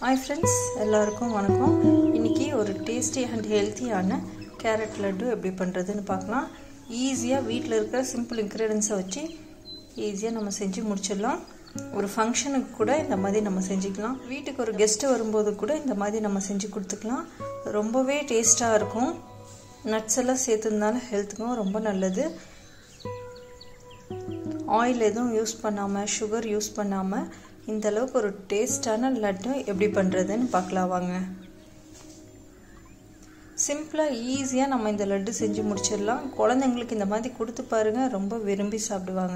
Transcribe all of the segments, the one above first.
hi friends எல்லாருக்கும் வணக்கம் இன்றைக்கி ஒரு டேஸ்டி அண்ட் ஹெல்த்தியான கேரட் லட்டு எப்படி பண்ணுறதுன்னு பார்க்கலாம் ஈஸியாக வீட்டில் இருக்கிற சிம்பிள் இன்க்ரீடியன்ஸை வச்சு ஈஸியாக நம்ம செஞ்சு முடிச்சிடலாம் ஒரு ஃபங்க்ஷனுக்கு கூட இந்த மாதிரி நம்ம செஞ்சுக்கலாம் வீட்டுக்கு ஒரு கெஸ்ட்டு வரும்போது கூட இந்த மாதிரி நம்ம செஞ்சு கொடுத்துக்கலாம் ரொம்பவே டேஸ்ட்டாக இருக்கும் நட்ஸ் எல்லாம் சேர்த்துருந்தாலும் ஹெல்த்துக்கும் ரொம்ப நல்லது ஆயில் எதுவும் யூஸ் பண்ணாமல் சுகர் யூஸ் பண்ணாமல் இந்த அளவுக்கு ஒரு டேஸ்டான லட்டு எப்படி பண்ணுறதுன்னு பார்க்கலாம் வாங்க சிம்பிளாக ஈஸியாக நம்ம இந்த லட்டு செஞ்சு முடிச்சிடலாம் குழந்தைங்களுக்கு இந்த மாதிரி கொடுத்து பாருங்கள் ரொம்ப விரும்பி சாப்பிடுவாங்க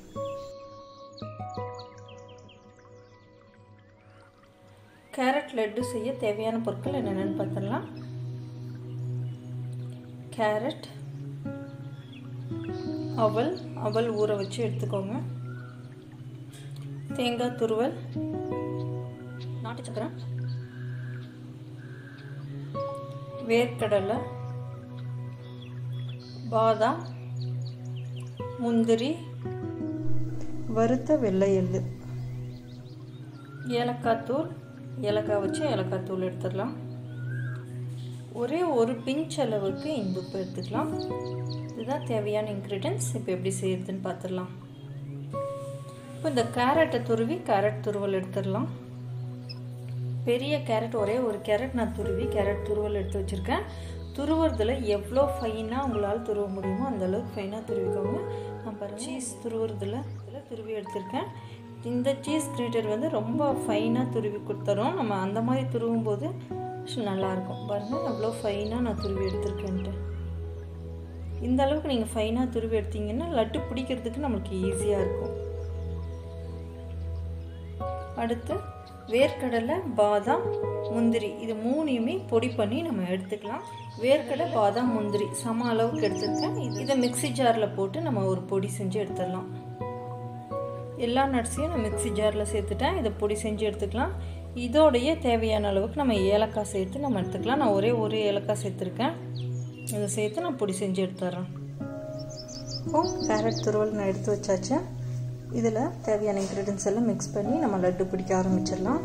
கேரட் லட்டு செய்ய தேவையான பொருட்கள் என்னென்னு பார்த்துடலாம் கேரட் அவல் அவல் ஊற வச்சு எடுத்துக்கோங்க தேங்காய் துருவல் நாட்டு சக்கரை வேர்க்கடலை பாதாம் முந்திரி வறுத்த வெள்ளை எள்ளு ஏலக்காய் தூள் ஏலக்காய் வச்சு ஏலக்காய் தூள் எடுத்துடலாம் ஒரே ஒரு பிஞ்ச் அளவுக்கு இந்துப்பு எடுத்துக்கலாம் இதுதான் தேவையான இன்க்ரீடியன்ஸ் இப்போ எப்படி செய்யறதுன்னு பார்த்துடலாம் இப்போ இந்த கேரட்டை துருவி கேரட் துருவல் எடுத்துடலாம் பெரிய கேரட் ஒரே ஒரு கேரட் நான் துருவி கேரட் துருவல் எடுத்து வச்சுருக்கேன் துருவுறதுல எவ்வளோ ஃபைனாக உங்களால் துருவ முடியுமோ அந்த அளவுக்கு ஃபைனாக துருவிக்கோங்க நான் பாரு சீஸ் துருவுறதுல இதில் துருவி எடுத்திருக்கேன் இந்த சீஸ் கிரேட்டர் வந்து ரொம்ப ஃபைனாக துருவி கொடுத்துறோம் நம்ம அந்த மாதிரி துருவும் போது நல்லாயிருக்கும் பாருங்கள் எவ்வளோ ஃபைனாக நான் துருவி எடுத்திருக்கேன்ட்டு இந்த அளவுக்கு நீங்கள் ஃபைனாக துருவி எடுத்தீங்கன்னா லட்டு பிடிக்கிறதுக்கு நம்மளுக்கு ஈஸியாக இருக்கும் அடுத்து வேர்க்கடலை பாதாம் முந்திரி இது மூணையுமே பொடி பண்ணி நம்ம எடுத்துக்கலாம் வேர்க்கடலை பாதாம் முந்திரி சம அளவுக்கு எடுத்துருக்கேன் இதை மிக்சி ஜாரில் போட்டு நம்ம ஒரு பொடி செஞ்சு எடுத்துடலாம் எல்லா நட்ஸையும் நான் மிக்சி ஜாரில் சேர்த்துட்டேன் இதை பொடி செஞ்சு எடுத்துக்கலாம் இதோடைய தேவையான அளவுக்கு நம்ம ஏலக்காய் சேர்த்து நம்ம எடுத்துக்கலாம் நான் ஒரே ஒரு ஏலக்காய் சேர்த்துருக்கேன் இதை சேர்த்து நான் பொடி செஞ்சு எடுத்துட்றேன் இப்போ கேரட் துருவல் நான் எடுத்து வச்சாச்சு இதில் தேவையான இன்க்ரீடியன்ஸ் எல்லாம் மிக்ஸ் பண்ணி நம்ம லட்டு பிடிக்க ஆரம்பிச்சிடலாம்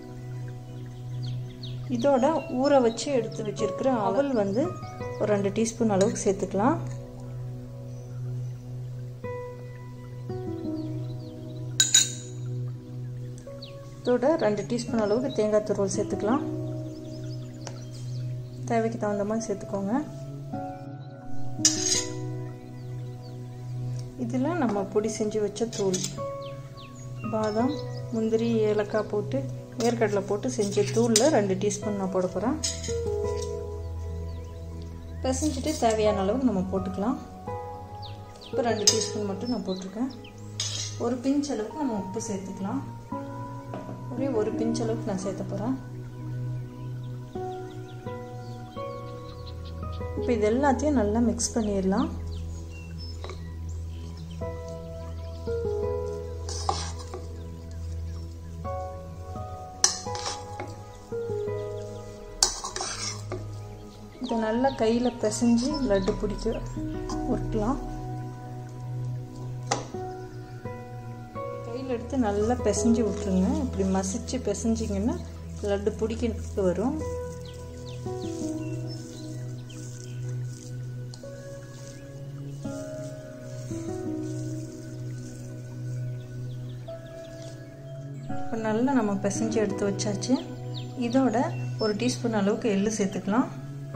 இதோட ஊற வச்சு எடுத்து வச்சிருக்கிற அவல் வந்து ஒரு ரெண்டு டீஸ்பூன் அளவுக்கு சேர்த்துக்கலாம் இதோட ரெண்டு டீஸ்பூன் அளவுக்கு தேங்காய் துருவல் சேர்த்துக்கலாம் தேவைக்கு தகுந்த மாதிரி சேர்த்துக்கோங்க இதில் நம்ம பொடி செஞ்சு வச்ச தூள் பாதாம் முந்திரி ஏலக்காய் போட்டு வேர்க்கடலை போட்டு செஞ்ச தூளில் ரெண்டு டீஸ்பூன் நான் போட போகிறேன் பிசைஞ்சிட்டு தேவையான அளவு நம்ம போட்டுக்கலாம் இப்போ ரெண்டு டீஸ்பூன் மட்டும் நான் போட்டிருக்கேன் ஒரு பிஞ்ச் அளவுக்கு நம்ம உப்பு சேர்த்துக்கலாம் ஒரே ஒரு பிஞ்ச் அளவுக்கு நான் சேர்த்த போகிறேன் இப்போ இது எல்லாத்தையும் நல்லா மிக்ஸ் பண்ணிடலாம் இதை நல்லா கையில் பிசைஞ்சு லட்டு பிடிக்க உருட்டலாம் கையில் எடுத்து நல்லா பிசைஞ்சு விட்டுருங்க இப்படி மசிச்சு பிசைஞ்சிங்கன்னா லட்டு பிடிக்கிறதுக்கு வரும் இப்போ நல்லா நம்ம பிசைஞ்சு எடுத்து வச்சாச்சு இதோட ஒரு டீஸ்பூன் அளவுக்கு எள்ளு சேர்த்துக்கலாம்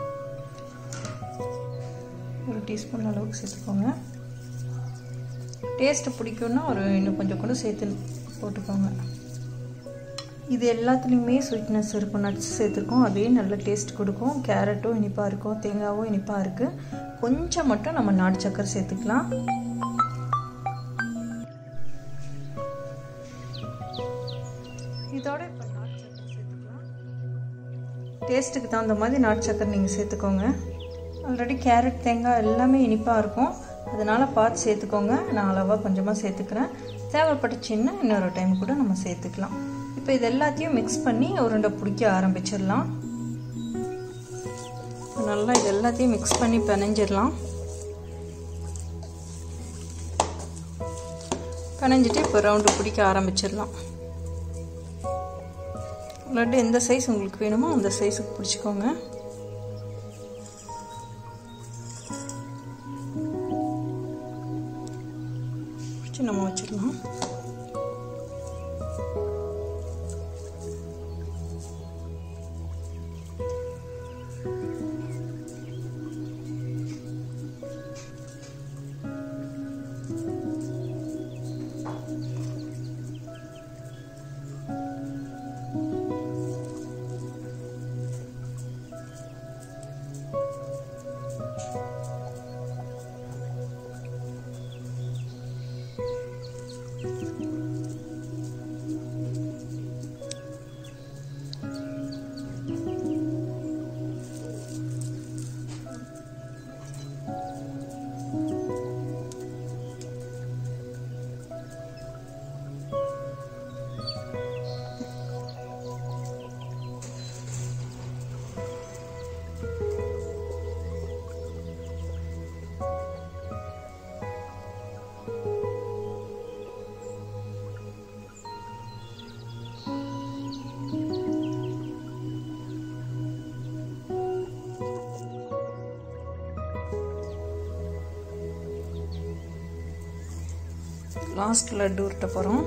ஒரு டீஸ்பூன் அளவுக்கு சேர்த்துக்கோங்க டேஸ்ட்டு பிடிக்கும்னா ஒரு இன்னும் கொஞ்சம் கூட சேர்த்து போட்டுக்கோங்க இது எல்லாத்துலேயுமே ஸ்வீட்னஸ் இருக்கும் நட்ஸ் சேர்த்துருக்கோம் அதே நல்ல டேஸ்ட் கொடுக்கும் கேரட்டும் இனிப்பாக இருக்கும் தேங்காவும் இனிப்பாக இருக்குது கொஞ்சம் மட்டும் நம்ம நாட்டு சக்கரை சேர்த்துக்கலாம் இதோட இப்போ நாட்டு சக்கரை சேர்த்துக்கலாம் டேஸ்ட்டுக்கு தகுந்த மாதிரி நாட்டு சக்கரை நீங்கள் சேர்த்துக்கோங்க ஆல்ரெடி கேரட் தேங்காய் எல்லாமே இனிப்பாக இருக்கும் அதனால் பார்த்து சேர்த்துக்கோங்க நான் அளவாக கொஞ்சமாக சேர்த்துக்கிறேன் தேவைப்பட்டுச்சின்னா இன்னொரு டைம் கூட நம்ம சேர்த்துக்கலாம் இப்போ இது எல்லாத்தையும் மிக்ஸ் பண்ணி உருண்டை பிடிக்க ஆரம்பிச்சிடலாம் நல்லா இது எல்லாத்தையும் மிக்ஸ் பண்ணி பிணைஞ்சிடலாம் பிணைஞ்சிட்டு இப்போ ரவுண்டு பிடிக்க ஆரம்பிச்சிடலாம் லட்டு எந்த சைஸ் உங்களுக்கு வேணுமோ அந்த சைஸுக்கு பிடிச்சிக்கோங்க பிடிச்சி நம்ம வச்சிடலாம் லாஸ்ட் லட்டு உருட்ட போகிறோம்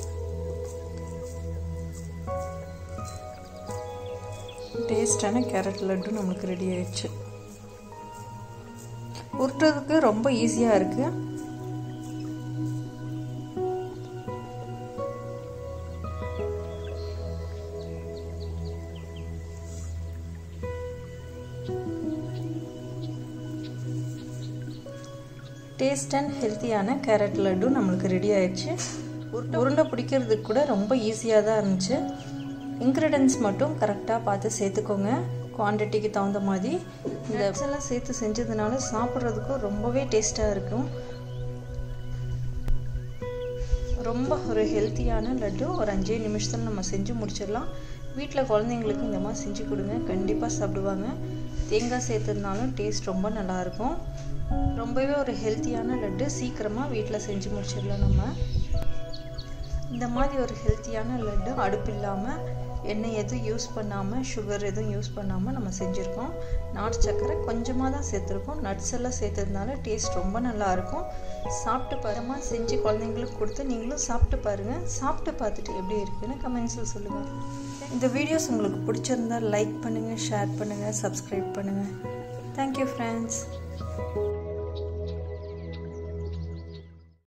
டேஸ்டான கேரட் லட்டு நம்மளுக்கு ரெடி ஆயிடுச்சு உருட்டுறதுக்கு ரொம்ப ஈஸியாக இருக்குது டேஸ்ட் அண்ட் ஹெல்த்தியான கேரட் லட்டு நம்மளுக்கு ரெடி ஆயிடுச்சு உருண்டை பிடிக்கிறதுக்கு கூட ரொம்ப ஈஸியாக தான் இருந்துச்சு இன்க்ரீடியன்ஸ் மட்டும் கரெக்டாக பார்த்து சேர்த்துக்கோங்க குவான்டிட்டிக்கு தகுந்த மாதிரி இந்த எல்லாம் சேர்த்து செஞ்சதுனால சாப்பிட்றதுக்கும் ரொம்பவே டேஸ்ட்டாக இருக்கும் ரொம்ப ஒரு ஹெல்த்தியான லட்டு ஒரு அஞ்சே நிமிஷத்தில் நம்ம செஞ்சு முடிச்சிடலாம் வீட்டில் குழந்தைங்களுக்கு இந்த மாதிரி செஞ்சு கொடுங்க கண்டிப்பாக சாப்பிடுவாங்க தேங்காய் சேர்த்ததுனாலும் டேஸ்ட் ரொம்ப நல்லாயிருக்கும் ரொம்பவே ஒரு ஹெல்த்தியான லட்டு சீக்கிரமாக வீட்டில் செஞ்சு முடிச்சிடலாம் நம்ம இந்த மாதிரி ஒரு ஹெல்த்தியான லட்டு அடுப்பு இல்லாமல் எண்ணெய் எதுவும் யூஸ் பண்ணாமல் சுகர் எதுவும் யூஸ் பண்ணாமல் நம்ம செஞ்சுருக்கோம் நாட்டு சக்கரை கொஞ்சமாக தான் சேர்த்துருக்கோம் நட்ஸ் எல்லாம் சேர்த்ததுனால டேஸ்ட் ரொம்ப நல்லாயிருக்கும் சாப்பிட்டு பாருமா செஞ்சு குழந்தைங்களுக்கு கொடுத்து நீங்களும் சாப்பிட்டு பாருங்கள் சாப்பிட்டு பார்த்துட்டு எப்படி இருக்குன்னு கமெண்ட்ஸில் சொல்லுங்கள் இந்த வீடியோஸ் உங்களுக்கு பிடிச்சிருந்தா லைக் பண்ணுங்கள் ஷேர் பண்ணுங்கள் சப்ஸ்கிரைப் பண்ணுங்கள் தேங்க்யூ ஃப்ரெண்ட்ஸ்